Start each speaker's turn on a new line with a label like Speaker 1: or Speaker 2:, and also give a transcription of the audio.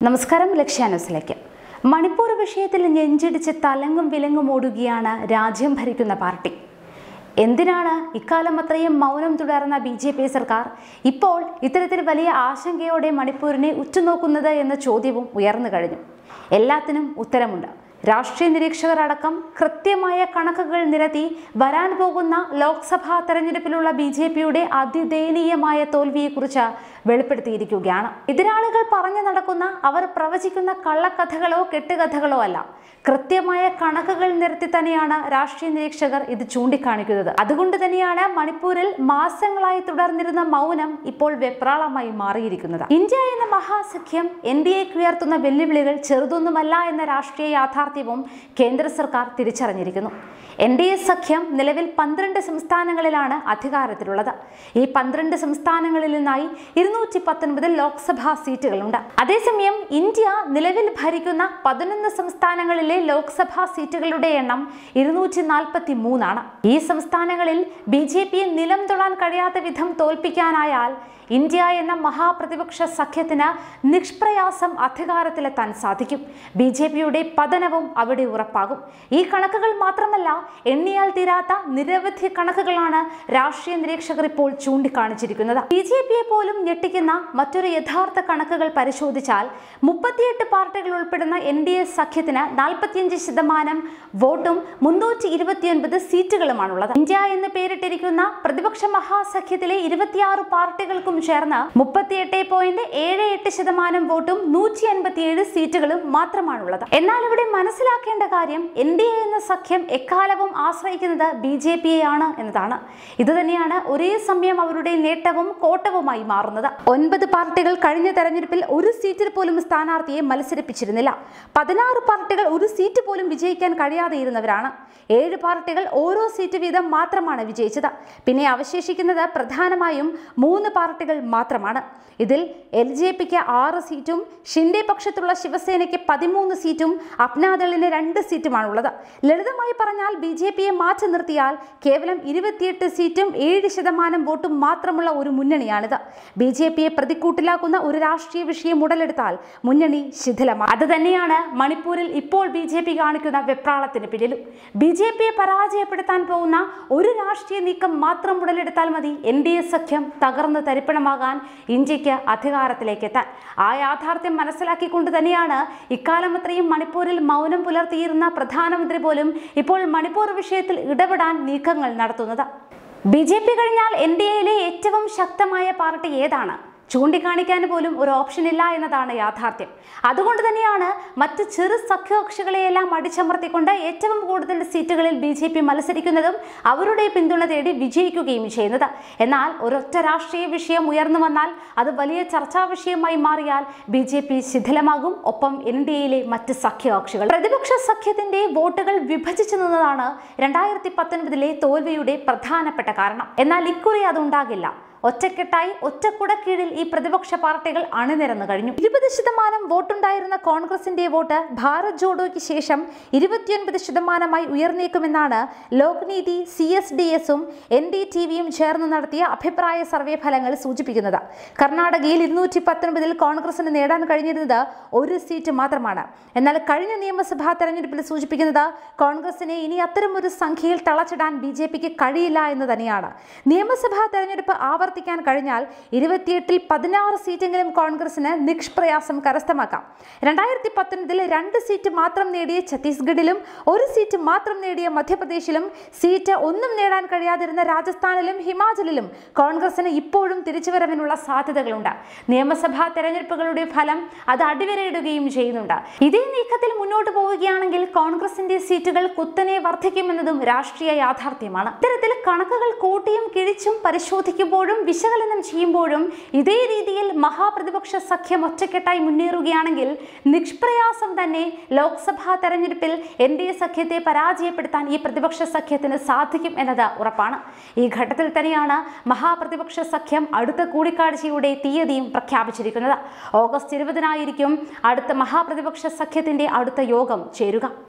Speaker 1: നമസ്കാരം ലക്ഷ്യാന്യൂസിലേക്ക് മണിപ്പൂർ വിഷയത്തിൽ നെഞ്ചിടിച്ച് തലങ്ങും വിലങ്ങും ഓടുകയാണ് രാജ്യം ഭരിക്കുന്ന പാർട്ടി എന്തിനാണ് ഇക്കാലം അത്രയും മൗനം തുടർന്ന ബി ജെ പി സർക്കാർ ഇപ്പോൾ ഇത്തരത്തിൽ വലിയ ആശങ്കയോടെ മണിപ്പൂരിനെ ഉറ്റുനോക്കുന്നത് എന്ന ചോദ്യവും ഉയർന്നു കഴിഞ്ഞു എല്ലാത്തിനും ഉത്തരമുണ്ട് രാഷ്ട്രീയ നിരീക്ഷകർ അടക്കം കൃത്യമായ കണക്കുകൾ നിരത്തി വരാൻ പോകുന്ന ലോക്സഭാ തെരഞ്ഞെടുപ്പിലുള്ള ബി ജെ പിയുടെ അതിദയനീയമായ തോൽവിയെക്കുറിച്ച് വെളിപ്പെടുത്തിയിരിക്കുകയാണ് എതിരാളികൾ പറഞ്ഞു നടക്കുന്ന അവർ പ്രവചിക്കുന്ന കള്ളക്കഥകളോ കെട്ടുകഥകളോ അല്ല കൃത്യമായ കണക്കുകൾ നിരത്തി തന്നെയാണ് രാഷ്ട്രീയ നിരീക്ഷകർ ഇത് ചൂണ്ടിക്കാണിക്കുന്നത് അതുകൊണ്ട് തന്നെയാണ് മണിപ്പൂരിൽ മാസങ്ങളായി തുടർന്നിരുന്ന മൗനം ഇപ്പോൾ വെപ്രാളമായി മാറിയിരിക്കുന്നത് ഇന്ത്യ എന്ന മഹാസഖ്യം എൻ ഡി എക്ക് ഉയർത്തുന്ന വെല്ലുവിളികൾ ചെറുതൊന്നുമല്ല എന്ന രാഷ്ട്രീയ യാഥാർത്ഥ്യവും കേന്ദ്ര സർക്കാർ തിരിച്ചറിഞ്ഞിരിക്കുന്നു എൻ ഡി എ സഖ്യം നിലവിൽ പന്ത്രണ്ട് സംസ്ഥാനങ്ങളിലാണ് അധികാരത്തിലുള്ളത് ഈ പന്ത്രണ്ട് സംസ്ഥാനങ്ങളിൽ നിന്നായി ഇരുന്നൂറ്റി പത്തൊൻപത് ലോക്സഭാ സീറ്റുകളുണ്ട് അതേസമയം ഇന്ത്യ നിലവിൽ ഭരിക്കുന്ന പതിനൊന്ന് സംസ്ഥാനങ്ങളിലെ ലോക്സഭാ സീറ്റുകളുടെ എണ്ണം ഇരുന്നൂറ്റി നാൽപ്പത്തി മൂന്നാണ് ഈ സംസ്ഥാനങ്ങളിൽ ബി ജെ പിയെ നിലം തൊടാൻ കഴിയാത്ത വിധം തോൽപ്പിക്കാനായാൽ ഇന്ത്യ എന്ന മഹാപ്രതിപക്ഷ സഖ്യത്തിന് നിഷ്പ്രയാസം അധികാരത്തിലെത്താൻ സാധിക്കും ബി ജെ പിയുടെ പതനവും അവിടെ ഉറപ്പാകും ഈ കണക്കുകൾ മാത്രമല്ല എണ്ണിയാൽ തീരാത്ത നിരവധി കണക്കുകളാണ് രാഷ്ട്രീയ നിരീക്ഷകർ ഇപ്പോൾ ചൂണ്ടിക്കാണിച്ചിരിക്കുന്നത് ബി ജെ പിയെ പോലും ഞെട്ടിക്കുന്ന മറ്റൊരു യഥാർത്ഥ കണക്കുകൾ പരിശോധിച്ചാൽ മുപ്പത്തിയെട്ട് പാർട്ടികൾ ഉൾപ്പെടുന്ന എൻ ഡി എ സഖ്യത്തിന് നാൽപ്പത്തിയഞ്ച് ശതമാനം വോട്ടും മുന്നൂറ്റി ഇരുപത്തിയൊൻപത് സീറ്റുകളുമാണുള്ളത് ഇന്ത്യ എന്ന് പേരിട്ടിരിക്കുന്ന പ്രതിപക്ഷ മഹാസഖ്യത്തിലെ ഇരുപത്തിയാറ് പാർട്ടികൾക്കും ചേർന്ന് മുപ്പത്തിയെട്ട് പോയിന്റ് ഏഴ് എട്ട് ശതമാനം വോട്ടും നൂറ്റി അൻപത്തിയേഴ് സീറ്റുകളും മാത്രമാണുള്ളത് എന്നാൽ ഇവിടെ മനസ്സിലാക്കേണ്ട കാര്യം എൻ ഡി എ എന്ന സഖ്യം എക്കാലവും ആശ്രയിക്കുന്നത് ബി ജെ പിയെ ആണ് എന്നതാണ് ഇത് തന്നെയാണ് ഒരേ സമയം അവരുടെ നേട്ടവും കോട്ടവുമായി മാറുന്നത് ഒൻപത് പാർട്ടികൾ കഴിഞ്ഞ തെരഞ്ഞെടുപ്പിൽ ഒരു സീറ്റിൽ പോലും സ്ഥാനാർത്ഥിയെ മത്സരിപ്പിച്ചിരുന്നില്ല പതിനാറ് പാർട്ടികൾ ഒരു സീറ്റ് പോലും വിജയിക്കാൻ കഴിയാതെ ഇരുന്നവരാണ് ഏഴ് പാർട്ടികൾ ഓരോ സീറ്റ് വീതം മാത്രമാണ് വിജയിച്ചത് പിന്നെ അവശേഷിക്കുന്നത് പ്രധാനമായും മൂന്ന് പാർട്ടികൾ മാത്രമാണ് ഇതിൽ എൽ ജെ പിക്ക് ആറ് സീറ്റും ഷിൻഡെ പക്ഷത്തുള്ള ശിവസേനയ്ക്ക് പതിമൂന്ന് സീറ്റും അപ്നാദളിന് രണ്ട് സീറ്റുമാണുള്ളത് ലളിതമായി പറഞ്ഞാൽ ബി ജെ പിയെ മാറ്റി നിർത്തിയാൽ കേവലം ഇരുപത്തിയെട്ട് സീറ്റും ഏഴ് ശതമാനം വോട്ടും മാത്രമുള്ള ഒരു മുന്നണിയാണിത് ബി ജെ പിയെ പ്രതിക്കൂട്ടിലാക്കുന്ന ഒരു രാഷ്ട്രീയ വിഷയം ഉടലെടുത്താൽ മുന്നണി ശിഥിലമാണ് അത് തന്നെയാണ് മണിപ്പൂരിൽ ഇപ്പോൾ ബി ജെ പി കാണിക്കുന്ന വെപ്രാളത്തിന് പിന്നിലും ബി ജെ പിയെ പരാജയപ്പെടുത്താൻ പോകുന്ന ഒരു രാഷ്ട്രീയ നീക്കം മാത്രം ഉടലെടുത്താൽ മതി എൻ ഡി എ സഖ്യം തകർന്ന് തരിപ്പണമാകാൻ ഇന്ത്യക്ക് അധികാരത്തിലേക്ക് എത്താൻ ആ യാഥാർത്ഥ്യം മനസ്സിലാക്കിക്കൊണ്ട് തന്നെയാണ് ഇക്കാലം അത്രയും മണിപ്പൂരിൽ മൗനം പുലർത്തിയിരുന്ന പ്രധാനമന്ത്രി പോലും ഇപ്പോൾ മണിപ്പൂർ വിഷയത്തിൽ ഇടപെടാൻ നീക്കങ്ങൾ നടത്തുന്നത് ബി ജെ പി കഴിഞ്ഞാൽ എൻ ഡി എയിലെ ഏറ്റവും ശക്തമായ പാർട്ടി ഏതാണ് ചൂണ്ടിക്കാണിക്കാൻ പോലും ഒരു ഓപ്ഷൻ ഇല്ല എന്നതാണ് യാഥാർത്ഥ്യം അതുകൊണ്ട് തന്നെയാണ് മറ്റ് ചെറു സഖ്യകക്ഷികളെയെല്ലാം അടിച്ചമർത്തിക്കൊണ്ട് ഏറ്റവും കൂടുതൽ സീറ്റുകളിൽ ബി ജെ പി മത്സരിക്കുന്നതും അവരുടെ പിന്തുണ തേടി വിജയിക്കുകയും ചെയ്യുന്നത് എന്നാൽ ഒരൊറ്റ രാഷ്ട്രീയ വിഷയം ഉയർന്നു വന്നാൽ അത് വലിയ ചർച്ചാ വിഷയമായി മാറിയാൽ ബി ജെ പി ശിഥിലമാകും ഒപ്പം എൻ ഡി എയിലെ മറ്റ് സഖ്യകക്ഷികൾ പ്രതിപക്ഷ സഖ്യത്തിന്റെ വോട്ടുകൾ വിഭജിച്ചു നിന്നതാണ് രണ്ടായിരത്തി പത്തൊൻപതിലെ തോൽവിയുടെ പ്രധാനപ്പെട്ട കാരണം എന്നാൽ ഇക്കുറി അതുണ്ടാകില്ല ഒറ്റക്കെട്ടായി ഒറ്റക്കുട കീഴിൽ ഈ പ്രതിപക്ഷ പാർട്ടികൾ അണിനിരന്നു കഴിഞ്ഞു ഇരുപത് ശതമാനം വോട്ടുണ്ടായിരുന്ന കോൺഗ്രസിന്റെ വോട്ട് ഭാരത് ജോഡോയ്ക്ക് ശേഷം ഇരുപത്തിയൊൻപത് ശതമാനമായി ഉയർന്നേക്കുമെന്നാണ് ലോക്നീതി സി എസ് ഡി എസും എൻ ഡി ടി വിയും ചേർന്ന് നടത്തിയ അഭിപ്രായ സർവേ ഫലങ്ങൾ സൂചിപ്പിക്കുന്നത് കർണാടകയിൽ ഇരുന്നൂറ്റി പത്തൊൻപതിൽ കോൺഗ്രസിന് നേടാൻ കഴിഞ്ഞിരുന്നത് ഒരു സീറ്റ് മാത്രമാണ് എന്നാൽ കഴിഞ്ഞ നിയമസഭാ തെരഞ്ഞെടുപ്പിൽ സൂചിപ്പിക്കുന്നത് കോൺഗ്രസിനെ ഇനി അത്തരമൊരു സംഖ്യയിൽ തളച്ചിടാൻ ബി ജെ പിക്ക് കഴിയില്ല എന്ന് തന്നെയാണ് നിയമസഭാ തെരഞ്ഞെടുപ്പ് ആവർത്തിക്കാൻ കഴിഞ്ഞാൽ ഇരുപത്തിയെട്ടിൽ പതിനാറ് സീറ്റെങ്കിലും കോൺഗ്രസിന് നിഷ്പ്രയാസം കരസ്ഥമാക്കാം രണ്ടായിരത്തി പത്തൊൻപതിൽ രണ്ട് സീറ്റ് മാത്രം നേടിയ ഛത്തീസ്ഗഡിലും ഒരു സീറ്റ് മാത്രം നേടിയ മധ്യപ്രദേശിലും സീറ്റ് ഒന്നും നേടാൻ കഴിയാതിരുന്ന രാജസ്ഥാനിലും ഹിമാചലിലും കോൺഗ്രസിന് ഇപ്പോഴും തിരിച്ചുവരവിനുള്ള സാധ്യതകളുണ്ട് നിയമസഭാ തെരഞ്ഞെടുപ്പുകളുടെ ഫലം അത് അടിവരയിടുകയും ചെയ്യുന്നുണ്ട് ഇതേ നീക്കത്തിൽ മുന്നോട്ട് പോവുകയാണെങ്കിൽ കോൺഗ്രസിന്റെ സീറ്റുകൾ കുത്തനെ വർദ്ധിക്കുമെന്നതും രാഷ്ട്രീയ യാഥാർത്ഥ്യമാണ് ഇത്തരത്തിൽ കണക്കുകൾ കൂട്ടിയും കിഴിച്ചും പരിശോധിക്കുമ്പോഴും വിശകലനം ചെയ്യുമ്പോഴും ഇതേ രീതിയിൽ മഹാപ്രതിപക്ഷ സഖ്യം ഒറ്റക്കെട്ടായി മുന്നേറുകയാണെങ്കിൽ നിഷ്പ്രയാസം തന്നെ ലോക്സഭാ തെരഞ്ഞെടുപ്പിൽ എൻ ഡി എ സഖ്യത്തെ പരാജയപ്പെടുത്താൻ ഈ പ്രതിപക്ഷ സഖ്യത്തിന് സാധിക്കും എന്നത് ഉറപ്പാണ് ഈ ഘട്ടത്തിൽ തന്നെയാണ് മഹാപ്രതിപക്ഷ സഖ്യം അടുത്ത കൂടിക്കാഴ്ചയുടെ തീയതിയും പ്രഖ്യാപിച്ചിരിക്കുന്നത് ഓഗസ്റ്റ് ഇരുപതിനായിരിക്കും അടുത്ത മഹാപ്രതിപക്ഷ സഖ്യത്തിന്റെ അടുത്ത യോഗം ചേരുക